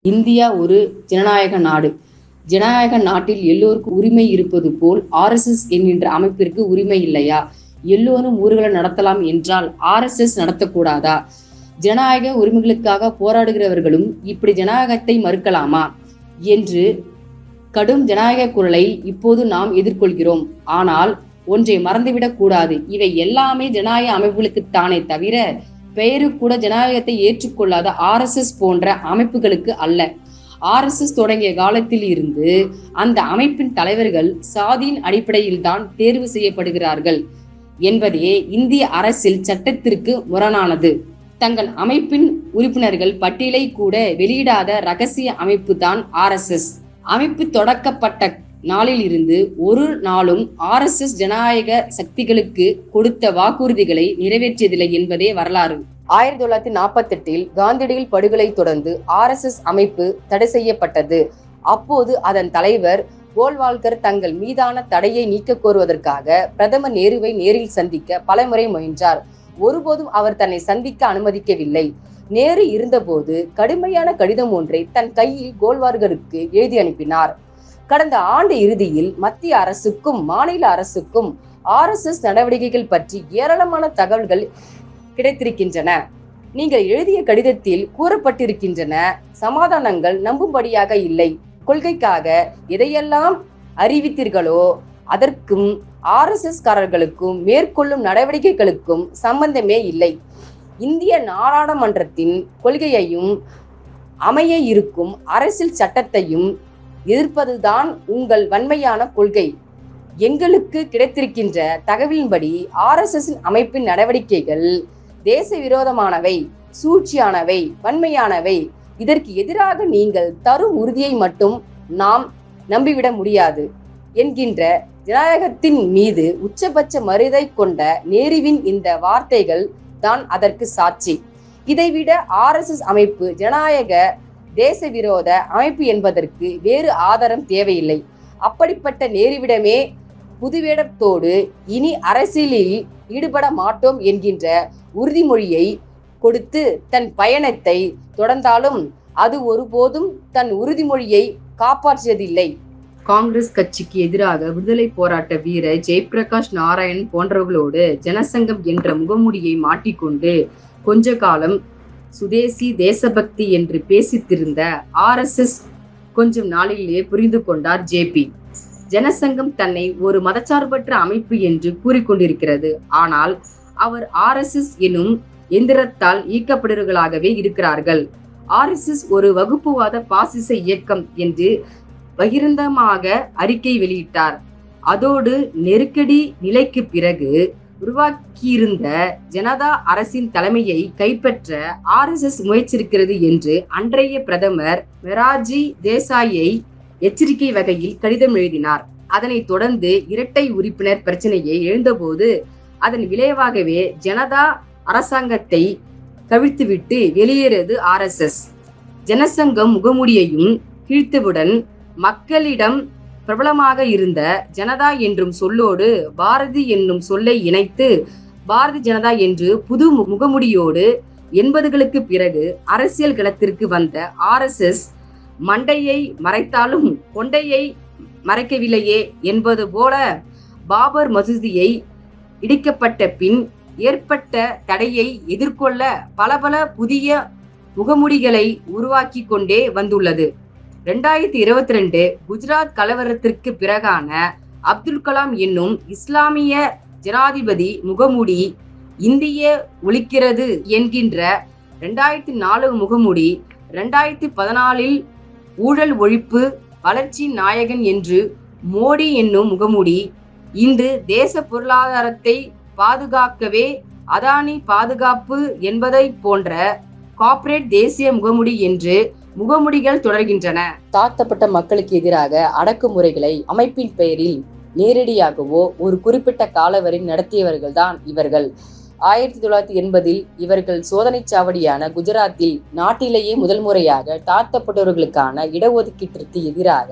India ஒரு ஜனநாயக நாடு ஜனநாயக நாட்டில் எல்லோருக்கும் உரிமை இருப்பது போல் ஆர்எஸ்எஸ் என்கின்ற அமைப்பிற்கு உரிமை இல்லையா எல்லோரும் ஊர்களை நடத்தலாம் என்றால் ஆர்எஸ்எஸ் நடத்தக்கூடாதா ஜனநாயக உரிமைகளுக்காக போராடுகிறவர்களும் இப்படி ஜனநாயகத்தை மறுக்கலாமா என்று கடும் ஜனநாயக குரலை இப்போது நாம் எதிர்கொள்கிறோம் ஆனால் ஒன்றை மறந்துவிடக் கூடாது இவை எல்லாமே ஜனநாயக அமைப்புகளுக்குத்தானே தவிர பெயரு கூட ஜனநாயகத்தை ஏற்றுக்கொள்ளாத ஆர்எஸ்எஸ் போன்ற அமைப்புகளுக்கு அல்ல ஆர்எஸ்எஸ் தொடங்கிய காலத்தில் இருந்து அந்த அமைப்பின் தலைவர்கள் சாதியின் அடிப்படையில் தான் தேர்வு செய்யப்படுகிறார்கள் என்பதே இந்திய அரசியல் சட்டத்திற்கு முரணானது தங்கள் அமைப்பின் உறுப்பினர்கள் பட்டியலை கூட வெளியிடாத ரகசிய அமைப்பு தான் ஆர்எஸ்எஸ் அமைப்பு தொடக்கப்பட்ட நாளில் இருந்து ஒரு நாளும் ஆர்எஸ்எஸ் ஜனநாயக சக்திகளுக்கு கொடுத்த வாக்குறுதிகளை நிறைவேற்றியதில்லை என்பதே வரலாறு ஆயிரத்தி தொள்ளாயிரத்தி நாற்பத்தி எட்டில் காந்தியடிகள் படுகொலை தொடர்ந்து ஆர்எஸ்எஸ் அமைப்பு தடை செய்யப்பட்டது அப்போது அதன் தலைவர் கோல்வால்கர் தங்கள் மீதான தடையை நீக்க கோருவதற்காக பிரதமர் நேருவை நேரில் சந்திக்க பலமுறை முயன்றார் ஒருபோதும் அவர் தன்னை சந்திக்க அனுமதிக்கவில்லை நேரு இருந்தபோது கடுமையான கடிதம் ஒன்றை தன் கையில் கோல்வார்கருக்கு எழுதி அனுப்பினார் கடந்த ஆண்டு இறுதியில் மத்திய அரசுக்கும் மாநில அரசுக்கும் ஆர்எஸ்எஸ் நடவடிக்கைகள் பற்றி ஏராளமான தகவல்கள் கிடைத்திருக்கின்றன நீங்கள் எழுதிய கடிதத்தில் கூறப்பட்டிருக்கின்றன சமாதானங்கள் நம்பும்படியாக இல்லை கொள்கைக்காக எதையெல்லாம் அறிவித்தீர்களோ அதற்கும் ஆர்எஸ்எஸ் காரர்களுக்கும் மேற்கொள்ளும் நடவடிக்கைகளுக்கும் சம்பந்தமே இல்லை இந்திய நாடாளுமன்றத்தின் கொள்கையையும் அமைய இருக்கும் அரசியல் சட்டத்தையும் எதிர்ப்பதுதான் உங்கள் வன்மையான கொள்கை எங்களுக்கு கிடைத்திருக்கின்ற தகவலின்படி ஆர்எஸ்எஸ் அமைப்பின் நடவடிக்கைகள் தேச விரோதமானவை சூழ்ச்சியானவை வன்மையானவை இதற்கு எதிராக நீங்கள் தரும் உறுதியை மட்டும் நாம் நம்பிவிட முடியாது என்கின்ற ஜனநாயகத்தின் மீது உச்சபட்ச மரியாதை கொண்ட நேருவின் இந்த வார்த்தைகள் தான் அதற்கு சாட்சி இதைவிட ஆர்எஸ்எஸ் அமைப்பு ஜனநாயக தேச விரோத அமைப்பு என்பதற்கு வேறு ஆதாரம் தேவையில்லை அப்படிப்பட்ட நேருவிடமே புதுவேடத்தோடு இனி அரசியலில் ஈடுபட மாட்டோம் என்கின்ற உறுதிமொழியை கொடுத்து தன் பயணத்தை தொடர்ந்தாலும் அது ஒருபோதும் தன் உறுதிமொழியை காப்பாற்றியதில்லை காங்கிரஸ் கட்சிக்கு எதிராக விடுதலை போராட்ட வீரர் ஜெயபிரகாஷ் நாராயண் போன்றவர்களோடு ஜனசங்கம் என்ற முகமூடியை மாட்டிக்கொண்டு கொஞ்ச காலம் சுதேசி தேசபக்தி என்று பேசித்திருந்த ஆர்எஸ்எஸ் கொஞ்சம் நாளிலேயே புரிந்து கொண்டார் ஜேபி ஜனசங்கம் தன்னை ஒரு மதச்சார்பற்ற அமைப்பு என்று கூறிக்கொண்டிருக்கிறது ஆனால் அவர் ஆர்எஸ்எஸ் எனும் எந்திரத்தால் ஈர்க்கப்படுவர்களாகவே இருக்கிறார்கள் ஆர்எஸ்எஸ் ஒரு வகுப்புவாத பாசிச இயக்கம் என்று பகிரந்தமாக அறிக்கை வெளியிட்டார் அதோடு நெருக்கடி நிலைக்கு பிறகு உருவாக்கியிருந்த ஜனதா அரசின் தலைமையை கைப்பற்ற ஆர்எஸ்எஸ் முயற்சிருக்கிறது என்று அன்றைய பிரதமர் மெராஜி தேசாயை எச்சரிக்கை வகையில் கடிதம் எழுதினார் அதனைத் தொடர்ந்து இரட்டை உறுப்பினர் பிரச்சனையை எழுந்தபோது அதன் விளைவாகவே ஜனதா அரசாங்கத்தை கவிழ்த்துவிட்டு வெளியேறது ஆர்எஸ்எஸ் ஜனசங்கம் முகமூடியையும் கீழ்த்தவுடன் மக்களிடம் பிரபலமாக இருந்த ஜனதா என்றும் சொல்லோடு பாரதி என்னும் சொல்லை இணைத்து பாரதி ஜனதா என்று புது முகமுடியோடு எண்பதுகளுக்கு பிறகு அரசியல் களத்திற்கு வந்த ஆர்எஸ்எஸ் மண்டையை மறைத்தாலும் கொண்டையை மறைக்கவில்லையே என்பது போல பாபர் மசூதியை இடிக்கப்பட்ட பின் ஏற்பட்ட தடையை எதிர்கொள்ள பல பல புதிய முகமுடிகளை உருவாக்கி கொண்டே வந்துள்ளது ரெண்டாயிரத்தி இருபத்தி ரெண்டு குஜராத் கலவரத்திற்கு பிறகான அப்துல் கலாம் என்னும் இஸ்லாமிய ஜனாதிபதி முகமூடி இந்திய ஒழிக்கிறது என்கின்ற ரெண்டாயிரத்தி நாலு முகமூடி ரெண்டாயிரத்தி பதினாலில் ஊழல் ஒழிப்பு வளர்ச்சி நாயகன் என்று மோடி என்னும் முகமூடி இன்று தேச பொருளாதாரத்தை பாதுகாக்கவே அதானி பாதுகாப்பு என்பதை போன்ற கார்ப்பரேட் தேசிய முகமுடி என்று முகமுடிகள் தொடர்கின்றன தாழ்த்தப்பட்ட மக்களுக்கு எதிராக அடக்குமுறைகளை அமைப்பின் பெயரில் நேரடியாகவோ ஒரு குறிப்பிட்ட காலவரை நடத்தியவர்கள் தான் இவர்கள் ஆயிரத்தி தொள்ளாயிரத்தி எண்பதில் இவர்கள் சோதனை சாவடியான குஜராத்தில் நாட்டிலேயே முதல் முறையாக தாழ்த்தப்பட்டவர்களுக்கான இடஒதுக்கீட்டிற்கு எதிராக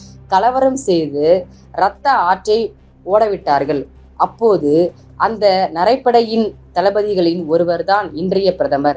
கலவரம் செய்து இரத்த ஆற்றை ஓடவிட்டார்கள் அப்போது அந்த நரைப்படையின் தளபதிகளின் ஒருவர்தான் இன்றைய பிரதமர்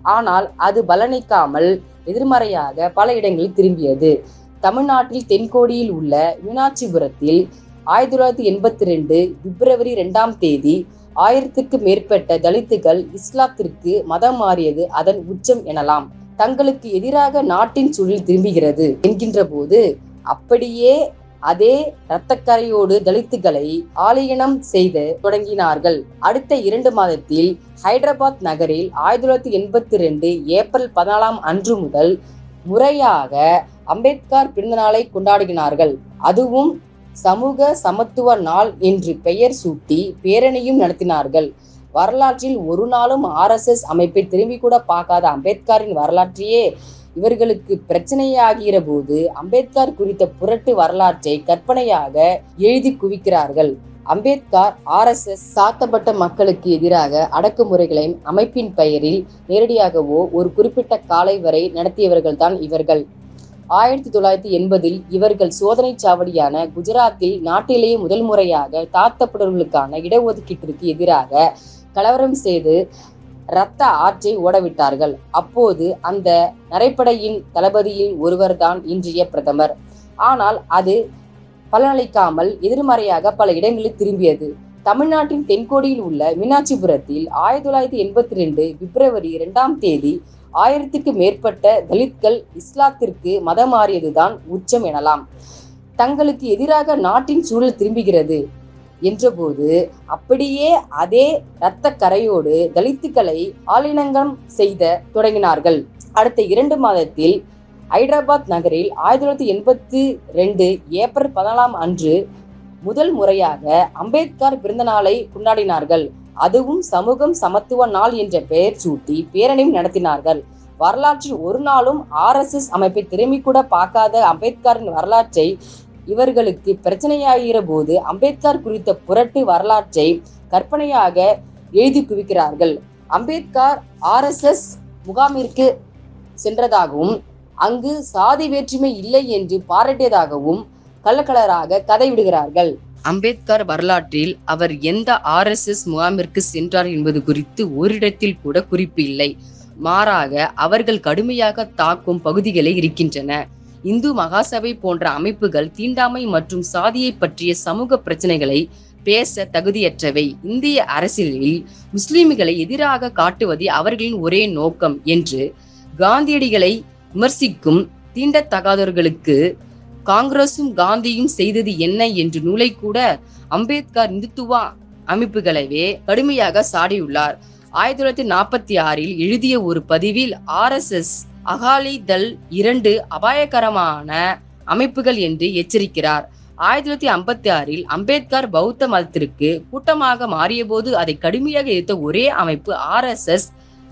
ஆனால் அது பலனிக்காமல் எதிர்மறையாக பல இடங்களில் திரும்பியது தமிழ்நாட்டில் தென்கோடியில் உள்ள மீனாட்சிபுரத்தில் ஆயிரத்தி தொள்ளாயிரத்தி எண்பத்தி ரெண்டு பிப்ரவரி இரண்டாம் தேதி ஆயிரத்துக்கு மேற்பட்ட தலித்துகள் இஸ்லாத்திற்கு மதம் மாறியது அதன் உச்சம் எனலாம் தங்களுக்கு எதிராக நாட்டின் சூழல் திரும்புகிறது என்கின்ற போது அப்படியே அதே இரத்தக்கரையோடு தலித்துகளை ஆலயனம் செய்து தொடங்கினார்கள் அடுத்த இரண்டு மாதத்தில் ஹைதராபாத் நகரில் ஆயிரத்தி தொள்ளாயிரத்தி எண்பத்தி ரெண்டு ஏப்ரல் பதினாலாம் அன்று முதல் முறையாக அம்பேத்கர் பிறந்தநாளை கொண்டாடுகிறார்கள் அதுவும் சமூக சமத்துவ நாள் என்று பெயர் சூட்டி பேரணியும் நடத்தினார்கள் வரலாற்றில் ஒரு நாளும் ஆர்எஸ்எஸ் அமைப்பை திரும்பி கூட பார்க்காத அம்பேத்கரின் வரலாற்றையே இவர்களுக்கு பிரச்சனையாகிற போது அம்பேத்கர் குறித்த புரட்டு வரலாற்றை கற்பனையாக எழுதி குவிக்கிறார்கள் அம்பேத்கர் ஆர்எஸ்எஸ் சாத்தப்பட்ட மக்களுக்கு எதிராக அடக்குமுறைகளை அமைப்பின் பெயரில் நேரடியாகவோ ஒரு குறிப்பிட்ட காலை வரை நடத்தியவர்கள்தான் இவர்கள் ஆயிரத்தி தொள்ளாயிரத்தி எண்பதில் இவர்கள் சோதனை சாவடியான குஜராத்தில் நாட்டிலேயே முதல் முறையாக தாழ்த்தப்பட்டவர்களுக்கான இடஒதுக்கீட்டிற்கு எதிராக கலவரம் செய்து இரத்த ஆற்றை ஓடவிட்டார்கள் அப்போது அந்த நரைப்படையின் தளபதியில் ஒருவர்தான் இன்றைய பிரதமர் ஆனால் அது பலனளிக்காமல் எதிர்மறையாக பல இடங்களில் திரும்பியது தமிழ்நாட்டின் தென்கோடியில் உள்ள மீனாட்சிபுரத்தில் ஆயிரத்தி தொள்ளாயிரத்தி எண்பத்தி ரெண்டு பிப்ரவரி இரண்டாம் தேதி ஆயிரத்துக்கு மேற்பட்ட தலித்கள் இஸ்லாத்திற்கு மதம் மாறியதுதான் உச்சம் எனலாம் தங்களுக்கு எதிராக நாட்டின் சூழல் திரும்புகிறது என்றபோது அப்படியே அதே இரத்த கரையோடு தலித்துக்களை ஆலினங்கம் செய்த தொடங்கினார்கள் அடுத்த இரண்டு மாதத்தில் ஹைதராபாத் நகரில் ஆயிரத்தி தொள்ளாயிரத்தி எண்பத்தி ரெண்டு ஏப்ரல் பதினாலாம் அன்று முதல் முறையாக அம்பேத்கர் பிறந்த நாளை கொண்டாடினார்கள் அதுவும் சமூகம் சமத்துவ நாள் என்ற பெயர் சூட்டி பேரணியும் நடத்தினார்கள் வரலாற்றில் ஒரு நாளும் ஆர்எஸ்எஸ் அமைப்பை திரும்பி கூட பார்க்காத அம்பேத்கரின் வரலாற்றை இவர்களுக்கு பிரச்சனையாகிற போது அம்பேத்கர் குறித்த புரட்டு வரலாற்றை கற்பனையாக எழுதி குவிக்கிறார்கள் அம்பேத்கர் ஆர்எஸ்எஸ் முகாமிற்கு சென்றதாகவும் அங்கு சாதி வேற்றுமை இல்லை என்று பாராட்டியதாகவும் கள்ளக்கலராக கதை விடுகிறார்கள் அம்பேத்கர் வரலாற்றில் அவர் எந்த ஆர்எஸ்எஸ் முகாமிற்கு சென்றார் என்பது குறித்து ஓரிடத்தில் கூட குறிப்பு இல்லை மாறாக அவர்கள் கடுமையாக தாக்கும் பகுதிகளே இருக்கின்றன இந்து மகாசபை போன்ற அமைப்புகள் தீண்டாமை மற்றும் சாதியை பற்றிய சமூக பிரச்சனைகளை பேச தகுதியற்றவை இந்திய அரசியலில் முஸ்லிம்களை எதிராக காட்டுவதே அவர்களின் ஒரே நோக்கம் என்று காந்தியடிகளை விமர்சிக்கும் தீண்டத்தகாதவர்களுக்கு காங்கிரசும் காந்தியும் செய்தது என்ன என்று நூலை கூட அம்பேத்கர் இந்துத்துவ அமைப்புகளவே கடுமையாக சாடியுள்ளார் ஆயிரத்தி தொள்ளாயிரத்தி நாற்பத்தி ஆறில் எழுதிய ஒரு பதிவில் ஆர்எஸ்எஸ் அகாலி தள் இரண்டு அபாயகரமான அமைப்புகள் என்று எச்சரிக்கிறார் ஆயிரத்தி தொள்ளாயிரத்தி ஐம்பத்தி ஆறில் அம்பேத்கர் பௌத்த மதத்திற்கு கூட்டமாக மாறியபோது அதை கடுமையாக எதிர்த்த ஒரே அமைப்பு ஆர்எஸ்எஸ்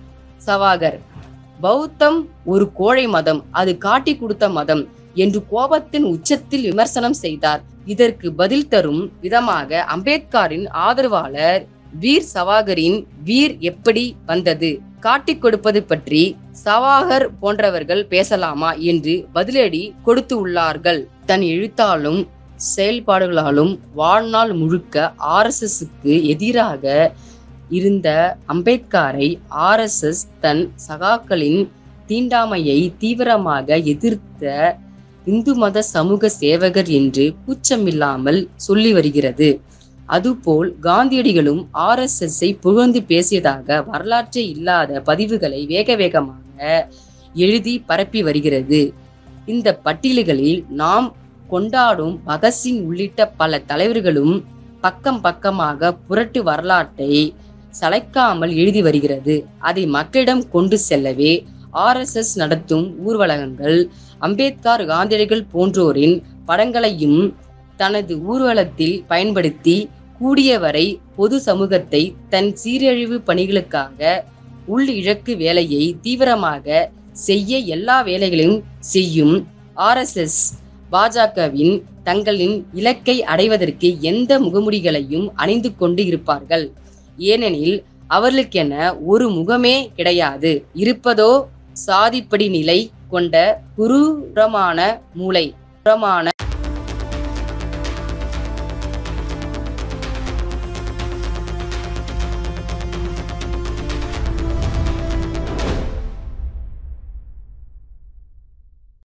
சவாகர் பௌத்தம் ஒரு கோழை மதம் அது காட்டி கொடுத்த மதம் என்று கோபத்தின் உச்சத்தில் விமர்சனம் செய்தார் இதற்கு பதில் தரும் விதமாக அம்பேத்கரின் ஆதரவாளர் வீர் சவாகரின் வீர் எப்படி வந்தது காட்டிக் கொடுப்பது பற்றி சவாகர் போன்றவர்கள் பேசலாமா என்று பதிலடி கொடுத்து உள்ளார்கள் தன் எழுத்தாலும் செயல்பாடுகளாலும் வாழ்நாள் முழுக்க ஆர்எஸ்எஸ்க்கு எதிராக இருந்த அம்பேத்கரை ஆர்எஸ்எஸ் தன் சகாக்களின் தீண்டாமையை தீவிரமாக எதிர்த்த இந்து மத சமூக சேவகர் என்று கூச்சமில்லாமல் சொல்லி வருகிறது அதுபோல் காந்தியடிகளும் ஆர்எஸ்எஸ்ஸை புகழ்ந்து பேசியதாக வரலாற்றே இல்லாத பதிவுகளை வேக வேகமாக எழுதி பரப்பி வருகிறது இந்த பட்டியல்களில் நாம் கொண்டாடும் பகத்சிங் உள்ளிட்ட பல தலைவர்களும் பக்கம் பக்கமாக புரட்டு வரலாற்றை சளைக்காமல் எழுதி வருகிறது அதை மக்களிடம் கொண்டு செல்லவே ஆர்எஸ்எஸ் நடத்தும் ஊர்வலகங்கள் அம்பேத்கர் காந்தியடிகள் போன்றோரின் படங்களையும் தனது ஊர்வலத்தில் பயன்படுத்தி கூடியவரை பொது சமூகத்தை தன் சீரழிவு பணிகளுக்காக உள் இழக்கு வேலையை தீவிரமாக செய்ய எல்லா வேலைகளையும் செய்யும் ஆர்எஸ்எஸ் பாஜகவின் தங்களின் இலக்கை அடைவதற்கு எந்த முகமுடிகளையும் அணிந்து கொண்டு இருப்பார்கள் ஏனெனில் அவர்களுக்கென ஒரு முகமே கிடையாது இருப்பதோ சாதிப்படி நிலை கொண்ட குரூரமான மூளை புறமான